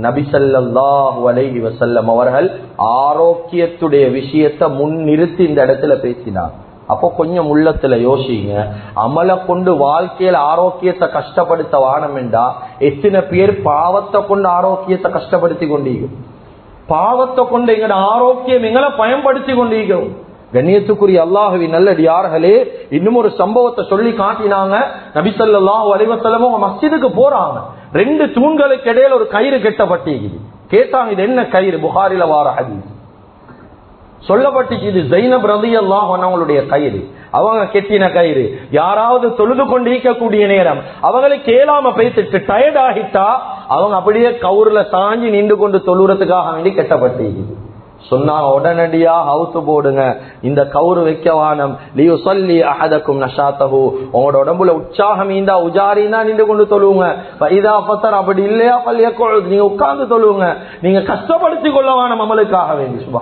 S1: நபிசல்லாஹு அலைஹி வசல்லம் அவர்கள் ஆரோக்கியத்துடைய விஷயத்தை முன்னிறுத்தி இந்த இடத்துல பேசினார் அப்போ கொஞ்சம் உள்ளத்துல யோசிங்க அமலை கொண்டு வாழ்க்கையில ஆரோக்கியத்தை கஷ்டப்படுத்த வானம் என்றா எத்தனை பேர் பாவத்தை கொண்டு ஆரோக்கியத்தை கஷ்டப்படுத்தி கொண்டீங்க பாவத்தை கொண்டு எங்கட ஆரோக்கியம் எங்களை பயன்படுத்தி கொண்டீங்க கண்ணியத்துக்குரிய அல்லாஹுவி நல்லடியார்களே இன்னும் ஒரு சம்பவத்தை சொல்லி காட்டினாங்க நபிசல்லாஹு அலைவசல்லமும் மஸ்ஜிதுக்கு போறாங்க ரெண்டு தூண்களுக்கு இடையில ஒரு கயிறு கெட்டப்பட்டிருக்குது கேட்டாங்க இது என்ன கயிறு புகாரில வார ஹதீஸ் சொல்லப்பட்டுச்சு இது ஜைனப் ரதி அல்லாஹ் அவங்களுடைய கயிறு அவங்க கெட்டின கயிறு யாராவது தொழுது கொண்டு ஈக்கக்கூடிய நேரம் அவங்களுக்கு கேளாம பேசிட்டு டயர்ட் ஆகிட்டா அவங்க அப்படியே கவுர்ல சாஞ்சி நின்று கொண்டு தொழுறதுக்காக வேண்டி கெட்டப்பட்டிருக்குது சொன்னாங்க உடனடியா ஹவுத்து போடுங்க இந்த கவுரு வைக்க வானம் லியு சொல்லி அஹதக்கும் நஷாத்தஹு உங்களோட உடம்புல உற்சாகம் இந்தா உஜாரினா நின்று கொண்டு தொழுவுங்க இதா பத்தர் அப்படி இல்லையா பள்ளிய நீங்க உட்கார்ந்து தொழுவுங்க நீங்க கஷ்டப்படுத்திக் கொள்ள வானம் அமலுக்காக வேண்டி சுபா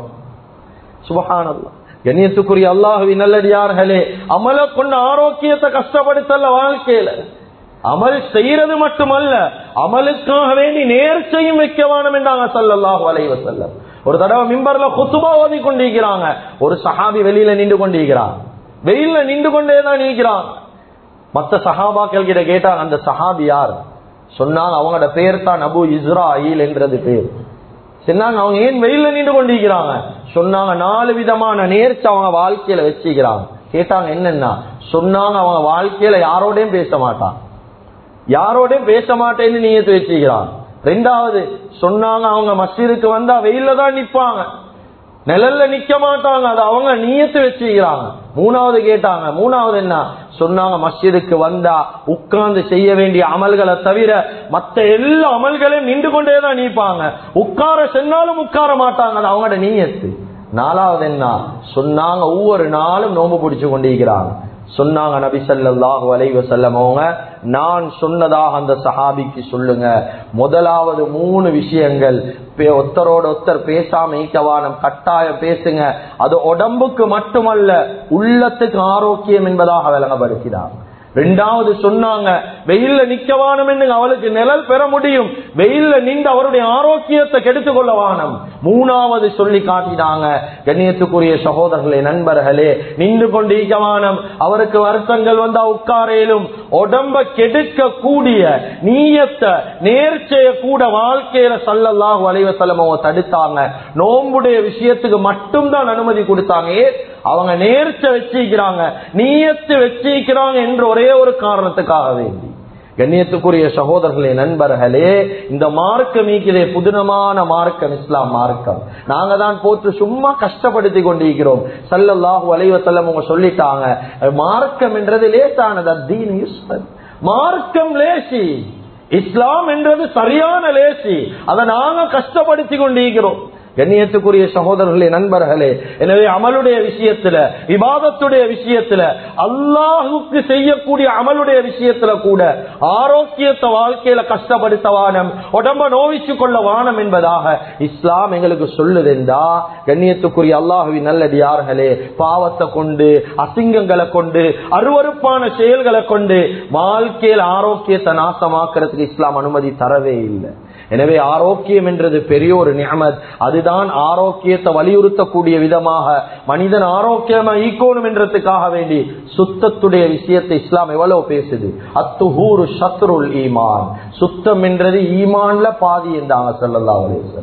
S1: சுபஹானல்லா கண்ணியத்துக்குரிய அல்லாஹுவின் நல்லடியார்களே அமல கொண்ட ஆரோக்கியத்தை கஷ்டப்படுத்தல வாழ்க்கையில அமல் செய்யறது மட்டுமல்ல அமலுக்காக வேண்டி நேர்ச்சையும் வைக்க வேணும் என்றாங்க சல்லல்லாஹு அலைஹி வஸல்லம் ஒரு தடவை மிம்பர்ல குத்துபா ஓதி கொண்டிருக்கிறாங்க ஒரு சஹாபி வெளியில நின்று கொண்டிருக்கிறான் வெயில்ல நின்று கொண்டே தான் நிற்கிறான் மத்த சஹாபாக்கள் கிட்ட கேட்டாங்க அந்த சஹாபி யார் சொன்னாங்க அவங்களோட பேர் தான் அபு இஸ்ராயில் என்றது பேர் சொன்னாங்க அவங்க ஏன் வெயில்ல நின்று கொண்டிருக்கிறாங்க சொன்னாங்க நாலு விதமான நேர்ச்சி அவங்க வாழ்க்கையில வச்சுக்கிறாங்க கேட்டாங்க என்னன்னா சொன்னாங்க அவங்க வாழ்க்கையில யாரோடையும் பேச மாட்டான் யாரோடையும் பேச மாட்டேன்னு நீங்க வச்சுக்கிறான் ரெண்டாவது சொன்னாங்க அவங்க மஸ்ஜிதுக்கு வந்தா வெயில்ல தான் நிப்பாங்க நிழல்ல நிக்க மாட்டாங்க அது அவங்க நீயத்து வச்சுக்கிறாங்க மூணாவது கேட்டாங்க மூணாவது என்ன சொன்னாங்க மஸ்ஜிதுக்கு வந்தா உட்கார்ந்து செய்ய வேண்டிய அமல்களை தவிர மத்த எல்லா அமல்களையும் நின்று கொண்டே தான் நீப்பாங்க உட்கார சென்னாலும் உட்கார மாட்டாங்க அது அவங்களோட நீயத்து நாலாவது என்ன சொன்னாங்க ஒவ்வொரு நாளும் நோம்பு பிடிச்சு கொண்டிருக்கிறாங்க சொன்னாங்க நபி ஸல்லல்லாஹு அலைஹி வஸல்லம் அவங்க நான் சொன்னதாக அந்த சஹாபிக்கு சொல்லுங்க முதலாவது மூணு விஷயங்கள் பே- ஒத்தரோட ஒத்தர் பேசாம ஈக்கவானம் கட்டாயம் பேசுங்க அது உடம்புக்கு மட்டுமல்ல உள்ளத்துக்கு ஆரோக்கியம் என்பதாக விளங்கப்படுகிறார் ரெண்டாவது சொன்னாங்க வெயில்ல நிக்கவானம் என்று அவளுக்கு நிழல் பெற முடியும் வெயில்ல நின்று அவருடைய ஆரோக்கியத்தை கெடுத்துக் கொள்ள வானம் மூணாவது சொல்லி காட்டினாங்க கண்ணியத்துக்குரிய சகோதரர்களே நண்பர்களே நின்று கொண்டு ஈக்கவானம் அவருக்கு வருத்தங்கள் வந்தா உட்காரையிலும் உடம்ப கெடுக்க கூடிய நீயத்தை நேர்ச்சைய கூட வாழ்க்கையில சல்லல்லாஹு அலைஹி வஸல்லம் அவங்க தடுத்தாங்க நோம்புடைய விஷயத்துக்கு மட்டும்தான் அனுமதி கொடுத்தாங்க ஏன்? அவங்க நேர்ச்சை வச்சிருக்கிறாங்க நீயத்து வச்சிருக்கிறாங்க என்ற ஒரே ஒரு காரணத்துக்காக வேண்டி கண்ணியத்துக்குரிய சகோதரர்களே நண்பர்களே இந்த மார்க்கம் நீக்கிறே புதினமான மார்க்கம் இஸ்லாம் மார்க்கம் நாங்க தான் போட்டு சும்மா கஷ்டப்படுத்தி கொண்டிருக்கிறோம் சல்லல்லாஹு அலைவசல்லம் அவங்க சொல்லிட்டாங்க மார்க்கம் என்றது லேசானது அத்தீன் யுஸ்மன் மார்க்கம் லேசி இஸ்லாம் என்றது சரியான லேசி அதை நாங்க கஷ்டப்படுத்தி கொண்டிருக்கிறோம் கண்ணியத்துக்குரிய சகோதரர்களே நண்பர்களே எனவே அமலுடைய விஷயத்துல விவாதத்துடைய விஷயத்துல அல்லாஹுக்கு செய்யக்கூடிய அமலுடைய விஷயத்துல கூட ஆரோக்கியத்தை வாழ்க்கையில கஷ்டப்படுத்த வானம் உடம்ப நோவிச்சு கொள்ள வானம் என்பதாக இஸ்லாம் எங்களுக்கு சொல்லுதென்றா கண்ணியத்துக்குரிய அல்லாஹுவின் நல்லடியார்களே பாவத்தை கொண்டு அசிங்கங்களை கொண்டு அருவருப்பான செயல்களை கொண்டு வாழ்க்கையில் ஆரோக்கியத்தை நாசமாக்குறதுக்கு இஸ்லாம் அனுமதி தரவே இல்லை எனவே ஆரோக்கியம் என்றது பெரிய ஒரு நியமத் அதுதான் ஆரோக்கியத்தை வலியுறுத்தக்கூடிய விதமாக மனிதன் ஆரோக்கியமா ஈக்கோணும் என்றதுக்காக வேண்டி சுத்தத்துடைய விஷயத்தை இஸ்லாம் எவ்வளவு பேசுது அத்துஹூரு சத்ருல் ஈமான் சுத்தம் என்றது ஈமான்ல பாதி என்றாங்க சொல்லலாம்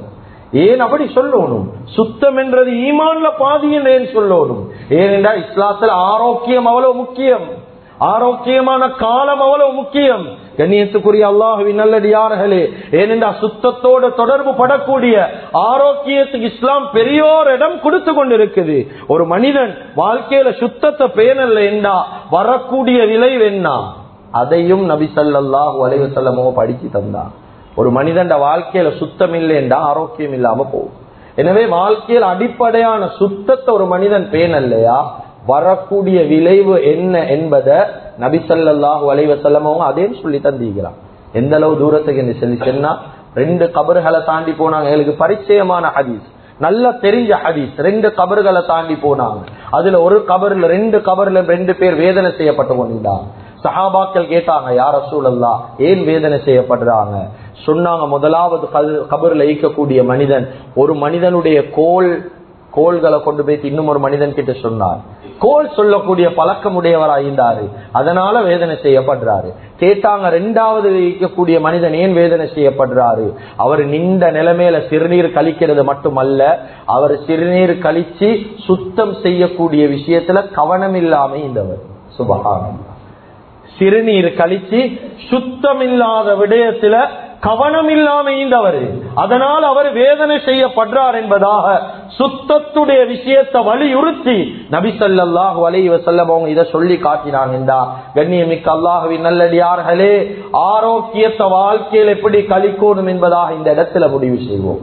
S1: ஏன் அப்படி சொல்லணும் சுத்தம் என்றது ஈமான்ல பாதி என்று ஏன் சொல்லணும் ஏனென்றால் இஸ்லாத்துல ஆரோக்கியம் அவ்வளவு முக்கியம் ஆரோக்கியமான காலம் அவ்வளவு முக்கியம் கண்ணியத்துக்குரிய அல்லாஹுவின் நல்லடியார்களே ஏனென்றால் சுத்தத்தோடு தொடர்பு படக்கூடிய ஆரோக்கியத்துக்கு இஸ்லாம் பெரியோர் இடம் கொடுத்து கொண்டிருக்குது ஒரு மனிதன் வாழ்க்கையில சுத்தத்தை பேணல என்றா வரக்கூடிய விளைவு என்ன அதையும் நபி ஸல்லல்லாஹு அலைஹி வஸல்லமோ படிச்சு தந்தான் ஒரு மனிதன் வாழ்க்கையில சுத்தம் இல்லை என்றா ஆரோக்கியம் இல்லாம போகும் எனவே வாழ்க்கையில் அடிப்படையான சுத்தத்தை ஒரு மனிதன் பேணல்லையா வரக்கூடிய விளைவு என்ன என்பதை நபி ஸல்லல்லாஹு அலைஹி வஸல்லம் அவங்க அதையும் சொல்லி தந்திக்கிறான் எந்த அளவு தூரத்துக்கு என்று சொல்லி சொன்னா ரெண்டு கபர்களை தாண்டி போனாங்க எங்களுக்கு பரிச்சயமான ஹதீஸ் நல்லா தெரிஞ்ச ஹதீஸ் ரெண்டு கபர்களை தாண்டி போனாங்க அதுல ஒரு கபர்ல ரெண்டு கபர்ல ரெண்டு பேர் வேதனை செய்யப்பட்டு கொண்டிருந்தாங்க சஹாபாக்கள் கேட்டாங்க யார் ரசூலல்லா ஏன் வேதனை செய்யப்படுறாங்க சொன்னாங்க முதலாவது கப- கபர்ல ஈக்கக்கூடிய மனிதன் ஒரு மனிதனுடைய கோல் கோள்களை கொண்டு போய் இன்னும் ஒரு மனிதன் கிட்ட சொன்னார் கோல் சொல்லக்கூடிய பழக்கமுடையவராயிருந்தாரு அதனால வேதனை செய்யப்படுறாரு கேட்டாங்க ரெண்டாவது வைக்கக்கூடிய மனிதன் ஏன் வேதனை செய்யப்படுறாரு அவர் நின்ற நிலைமையில சிறுநீர் கழிக்கிறது மட்டுமல்ல அவர் சிறுநீர் கழிச்சு சுத்தம் செய்யக்கூடிய விஷயத்துல கவனம் இல்லாம இருந்தவர் சுபகானம் சிறுநீர் கழிச்சு சுத்தமில்லாத விடயத்துல கவனம் இல்லாம ஈந்தவர் அதனால் அவர் வேதனை செய்யப்படுறார் என்பதாக சுத்தத்துடைய விஷயத்தை வலியுறுத்தி நபி ஸல்லல்லாஹு அலைஹி வஸல்லம் அவங்க இதை சொல்லி காட்டினாங்கடா கண்ணியமிக்க அல்லாஹ்வின் நல்லடியார்களே ஆரோக்கியத்தை வாழ்க்கையில் எப்படி கழிக்கணும் என்பதாக இந்த இடத்துல முடிவு செய்வோம்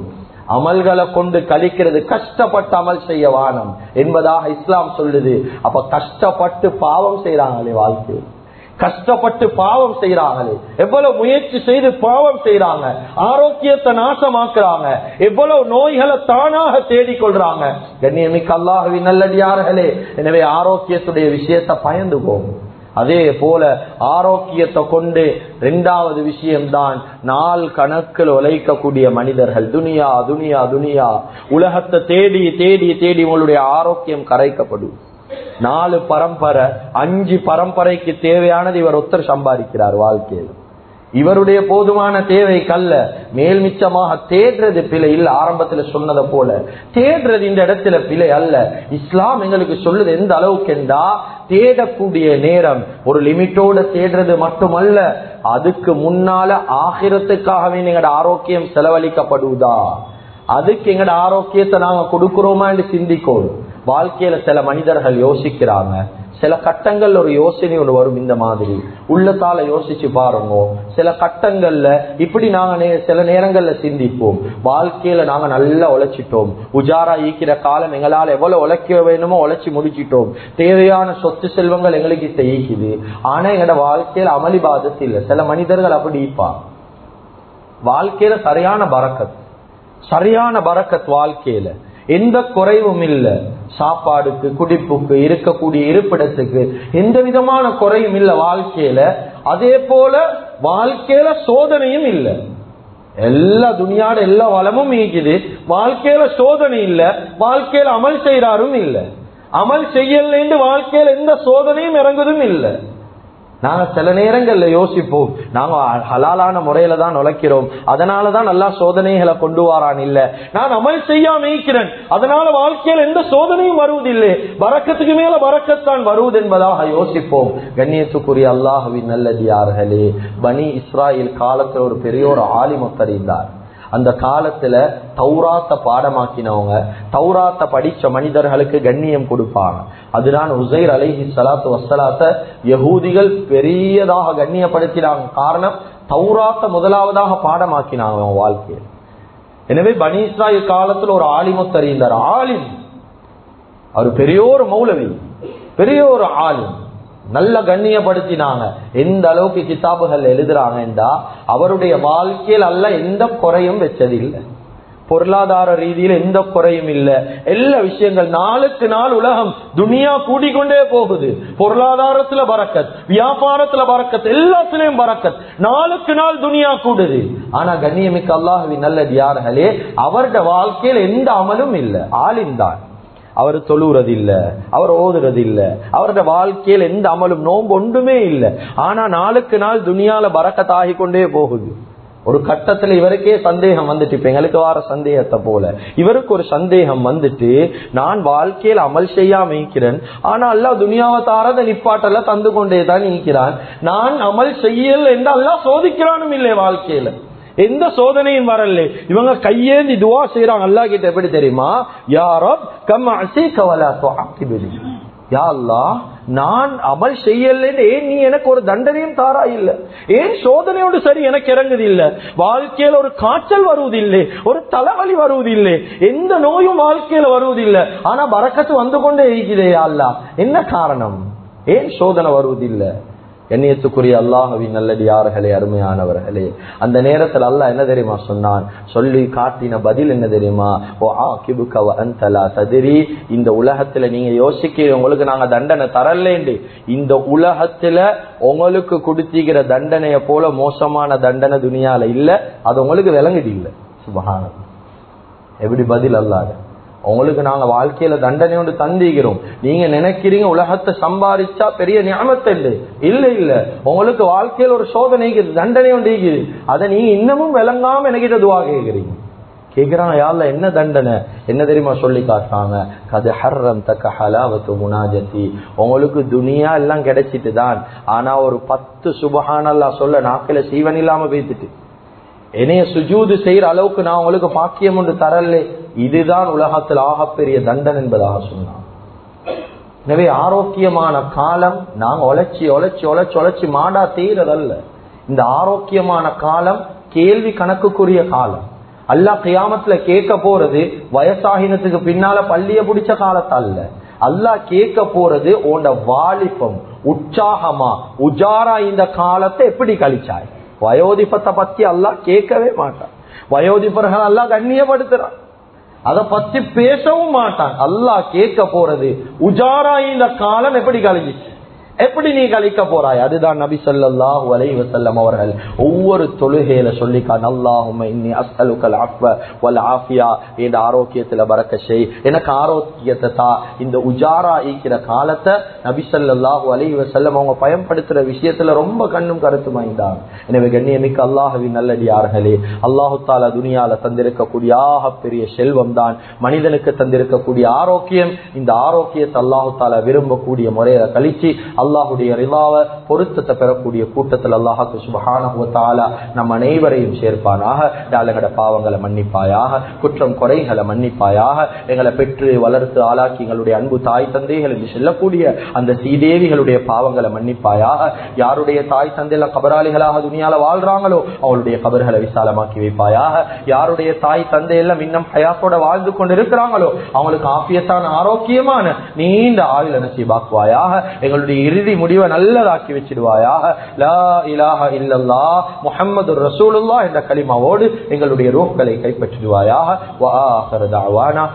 S1: அமல்களை கொண்டு கழிக்கிறது கஷ்டப்பட்டு அமல் செய்ய வானம் என்பதாக இஸ்லாம் சொல்லுது அப்ப கஷ்டப்பட்டு பாவம் செய்யறாங்களே வாழ்க்கை கஷ்டப்பட்டு பாவம் செய்யறாங்களே எவ்வளவு முயற்சி செய்து பாவம் செய்யறாங்க ஆரோக்கியத்தை நாசமாக்குறாங்க எவ்வளவு நோய்களை தானாக தேடிக்கொள்றாங்க கண்ணியமிக்க அல்லாஹவி நல்லடியார்களே எனவே ஆரோக்கியத்துடைய விஷயத்தை பயந்து போகும் அதே போல ஆரோக்கியத்தை கொண்டு இரண்டாவது விஷயம்தான் நாள் கணக்கில் உழைக்கக்கூடிய மனிதர்கள் துனியா துனியா துனியா உலகத்தை தேடி தேடி தேடி உங்களுடைய ஆரோக்கியம் கரைக்கப்படும் நாலு பரம்பரை அஞ்சு பரம்பரைக்கு தேவையானது இவர் ஒருத்தர் சம்பாதிக்கிறார் வாழ்க்கையில் இவருடைய போதுமான தேவை கல்ல மேல் மிச்சமாக தேடுறது பிழை இல்ல ஆரம்பத்துல சொன்னதை போல தேடுறது இந்த இடத்துல பிழை அல்ல இஸ்லாம் எங்களுக்கு சொல்லுது எந்த அளவுக்கு என்றா தேடக்கூடிய நேரம் ஒரு லிமிட்டோட தேடுறது மட்டுமல்ல அதுக்கு முன்னால ஆகிரத்துக்காகவே எங்களோட ஆரோக்கியம் செலவழிக்கப்படுவதா அதுக்கு எங்களோட ஆரோக்கியத்தை நாங்க கொடுக்கிறோமா என்று சிந்திக்கணும் வாழ்க்கையில சில மனிதர்கள் யோசிக்கிறாங்க சில கட்டங்கள்ல ஒரு யோசனை ஒன்று வரும் இந்த மாதிரி உள்ளத்தால யோசிச்சு பாருங்க சில கட்டங்கள்ல இப்படி நாங்க நே- சில நேரங்கள்ல சிந்திப்போம் வாழ்க்கையில நாங்க நல்லா உழைச்சிட்டோம் உஜாரா ஈக்கிற காலம் எங்களால எவ்வளவு உழைக்க வேணுமோ உழைச்சி முடிச்சிட்டோம் தேவையான சொத்து செல்வங்கள் எங்களுக்கு இப்ப ஈக்குது ஆனா எங்களோட வாழ்க்கையில அமளி பாதத்து இல்லை சில மனிதர்கள் அப்படி ஈப்பாங்க வாழ்க்கையில சரியான பறக்கத் சரியான பறக்கத் வாழ்க்கையில எந்த குறைவும் இல்ல சாப்பாடுக்கு குடிப்புக்கு இருக்கக்கூடிய இருப்பிடத்துக்கு எந்த விதமான குறையும் இல்ல வாழ்க்கையில அதே போல வாழ்க்கையில சோதனையும் இல்ல எல்லா துணியாட எல்லா வளமும் ஈக்குது வாழ்க்கையில சோதனை இல்ல வாழ்க்கையில அமல் செய்யறாரும் இல்ல அமல் செய்யலன்னு வாழ்க்கையில எந்த சோதனையும் இறங்குதும் இல்லை நாங்க சில நேரங்கள்ல யோசிப்போம் நாங்க ஹலாலான முறையில தான் நுழைக்கிறோம் அதனாலதான் நல்லா சோதனைகளை கொண்டு வாரான் இல்ல நான் அமல் செய்யாம இருக்கிறேன் அதனால வாழ்க்கையில் எந்த சோதனையும் வருவதில்லை வரக்கத்துக்கு மேல வரக்கத்தான் வருவது என்பதாக யோசிப்போம் கண்ணியத்துக்குரிய அல்லாஹுவின் நல்லதியார்களே பனி இஸ்ராயில் காலத்துல ஒரு பெரிய ஒரு ஆலிமத்தர் இருந்தார் அந்த காலத்துல தௌராத்த பாடமாக்கினவங்க தௌராத்த படிச்ச மனிதர்களுக்கு கண்ணியம் கொடுப்பாங்க அதுதான் உசைர் அலைஹி சலாத்து வசலாத்த யகூதிகள் பெரியதாக கண்ணியப்படுத்தினாங்க காரணம் தௌராத்த முதலாவதாக பாடமாக்கினாங்க அவன் வாழ்க்கையில் எனவே பனி இஸ்ராயில் காலத்துல ஒரு ஆலிமத்தர் இருந்தார் ஆலிம் அவர் பெரிய ஒரு மௌலவி பெரிய ஒரு ஆலிம் நல்ல கண்ணியப்படுத்தினாங்க எந்த அளவுக்கு கிதாபுகள் எழுதுறாங்கன்றா அவருடைய வாழ்க்கையில் அல்ல எந்த குறையும் வச்சதில்லை பொருளாதார ரீதியில் எந்த குறையும் இல்ல எல்லா விஷயங்கள் நாளுக்கு நாள் உலகம் துனியா கூடிக்கொண்டே போகுது பொருளாதாரத்துல பறக்கத் வியாபாரத்துல பறக்கத் எல்லாத்திலையும் பறக்கத் நாளுக்கு நாள் துனியா கூடுது ஆனா கண்ணியமிக்க அல்லாஹுவின் நல்லது யார்களே அவருடைய வாழ்க்கையில் எந்த அமலும் இல்லை ஆளின்தான் அவர் தொழுறது இல்ல அவர் ஓதுறது இல்ல அவருடைய வாழ்க்கையில் எந்த அமலும் நோன்பு ஒன்றுமே இல்ல ஆனா நாளுக்கு நாள் துனியால பறக்கத்தாகி கொண்டே போகுது ஒரு கட்டத்துல இவருக்கே சந்தேகம் வந்துட்டு இப்ப எங்களுக்கு வர சந்தேகத்தை போல இவருக்கு ஒரு சந்தேகம் வந்துட்டு நான் வாழ்க்கையில் அமல் செய்யாம இருக்கிறேன் ஆனா அல்லா துனியாவை தாரத நிப்பாட்டல தந்து கொண்டே தான் இருக்கிறான் நான் அமல் செய்யல என்று அல்லா சோதிக்கிறானும் இல்லை வாழ்க்கையில எந்த சோதனையும் வரல இவங்க கையேந்தி துவா செய்யறாங்க அல்லா கிட்ட எப்படி தெரியுமா யாரோ கம் அசைக்கவலா யா அல்லாஹ் நான் அமல் செய்யலன்னு ஏன் நீ எனக்கு ஒரு தண்டனையும் தாரா இல்ல ஏன் சோதனையோடு சரி எனக்கு இறங்குது இல்ல வாழ்க்கையில ஒரு காய்ச்சல் வருவதில்லை ஒரு தலைவலி வருவதில்லை எந்த நோயும் வாழ்க்கையில வருவதில்லை ஆனா பறக்கத்து வந்து கொண்டே இருக்கிறதே அல்லா என்ன காரணம் ஏன் சோதனை வருவதில்லை எண்ணியத்துக்குரிய அல்லாஹவின் நல்லடியார்களே அருமையானவர்களே அந்த நேரத்தில் அல்லாஹ் என்ன தெரியுமா சொன்னான் சொல்லி காட்டின பதில் என்ன தெரியுமா ஓ ஆக்கிபுக்க அந்தலா ததிரி இந்த உலகத்துல நீங்க யோசிக்க உங்களுக்கு நாங்க தண்டனை தரலேண்டு இந்த உலகத்துல உங்களுக்கு கொடுத்திக்கிற தண்டனைய போல மோசமான தண்டனை துணியால இல்ல அது உங்களுக்கு விளங்குது இல்ல சுபகானம் எப்படி பதில் அல்லாத உங்களுக்கு நாங்க வாழ்க்கையில தண்டனை ஒன்று தந்திக்கிறோம் நீங்க நினைக்கிறீங்க உலகத்தை சம்பாதிச்சா பெரிய ஞாபகத்தை இல்ல இல்ல உங்களுக்கு வாழ்க்கையில ஒரு சோதனைக்கு தண்டனை ஒன்று இருக்குது அதை நீங்க இன்னமும் விளங்காம எனக்கு துவா கேட்கிறீங்க கேக்குறாங்க யாழ்ல என்ன தண்டனை என்ன தெரியுமா சொல்லி காட்டுறாங்க கது ஹர்ரம் தக்க ஹலாவத்து முனாஜத்தி உங்களுக்கு துனியா எல்லாம் கிடைச்சிட்டு தான் ஆனா ஒரு பத்து சுபஹானல்லா சொல்ல நாக்கில சீவன் இல்லாம பேத்துட்டு என்னைய சுஜூது செய்யற அளவுக்கு நான் உங்களுக்கு பாக்கியம் ஒன்று தரல இதுதான் உலகத்தில் ஆகப்பெரிய தண்டன் என்பதாக சொன்னான் எனவே ஆரோக்கியமான காலம் நாங்க உழைச்சி உழைச்சி உழைச்சி உழைச்சி மாடா செய்யறதல்ல இந்த ஆரோக்கியமான காலம் கேள்வி கணக்குக்குரிய காலம் அல்லாஹ் கியாமத்துல கேட்க போறது வயசாகினத்துக்கு பின்னால பள்ளிய பிடிச்ச காலத்து அல்ல அல்லாஹ் கேட்க போறது உன்ட வாலிபம் உற்சாகமா உஜாரா இந்த காலத்தை எப்படி கழிச்சாய் வயோதிபத்தை பத்தி அல்லாஹ் கேட்கவே மாட்டான் வயோதிபர்கள் எல்லாம் கண்ணியப்படுத்துறான் அத பத்தி பேசவும் மாட்டான் அல்லாஹ் கேட்க போறது உஜாரா இந்த காலம் எப்படி கழிஞ்சிச்சு எப்படி நீ கழிக்க போறாய் அதுதான் நபி ஸல்லல்லாஹு அலைஹி வஸல்லம் அவர்கள் ஒவ்வொரு தொழுகையில சொல்லிக்கான் அல்லாஹும்ம இன்னி அஸ்அலுக்கல் அஃவ வல் ஆஃபியா இந்த ஆரோக்கியத்துல பறக்க செய் எனக்கு ஆரோக்கியத்தை தா இந்த உஜாரா ஈக்கிற காலத்தை நபி ஸல்லல்லாஹு அலைஹி வஸல்லம் அவங்க பயன்படுத்துற விஷயத்துல ரொம்ப கண்ணும் கருத்து வாய்ந்தாங்க எனவே கண்ணியமிக்க அல்லாஹ்வின் நல்லடியார்களே அல்லாஹு தாலா துனியால தந்திருக்கக்கூடிய ஆக பெரிய செல்வம் தான் மனிதனுக்கு தந்திருக்கக்கூடிய ஆரோக்கியம் இந்த ஆரோக்கியத்தை அல்லாஹு தாலா விரும்பக்கூடிய முறையில கழிச்சு அல்லாஹுடைய ரிலாவ பொருத்தத்தை பெறக்கூடிய கூட்டத்தில் அல்லாஹாக்கு சுபகான நம் அனைவரையும் சேர்ப்பானாக எங்களோட பாவங்களை மன்னிப்பாயாக குற்றம் குறைகளை மன்னிப்பாயாக எங்களை பெற்று வளர்த்து ஆளாக்கி எங்களுடைய அன்பு தாய் தந்தைகள் என்று செல்லக்கூடிய அந்த சீதேவிகளுடைய பாவங்களை மன்னிப்பாயாக யாருடைய தாய் தந்தையில கபராளிகளாக துணியால வாழ்றாங்களோ அவளுடைய கபர்களை விசாலமாக்கி வைப்பாயாக யாருடைய தாய் தந்தை எல்லாம் இன்னும் ஹயாத்தோட வாழ்ந்து கொண்டு இருக்கிறாங்களோ அவங்களுக்கு ஆபியத்தான ஆரோக்கியமான நீண்ட ஆயுள் நசீபாக்குவாயாக எங்களுடைய இறுதி முடிவை நல்லதாக்கி வச்சிடுவாயாக லா இலாஹ இல்லல்லா முஹம்மது ரசூலுல்லா என்ற கலிமாவோடு எங்களுடைய ரூஹ்களை கைப்பற்றிடுவாயாக வா ஆஹிரு தஅவானா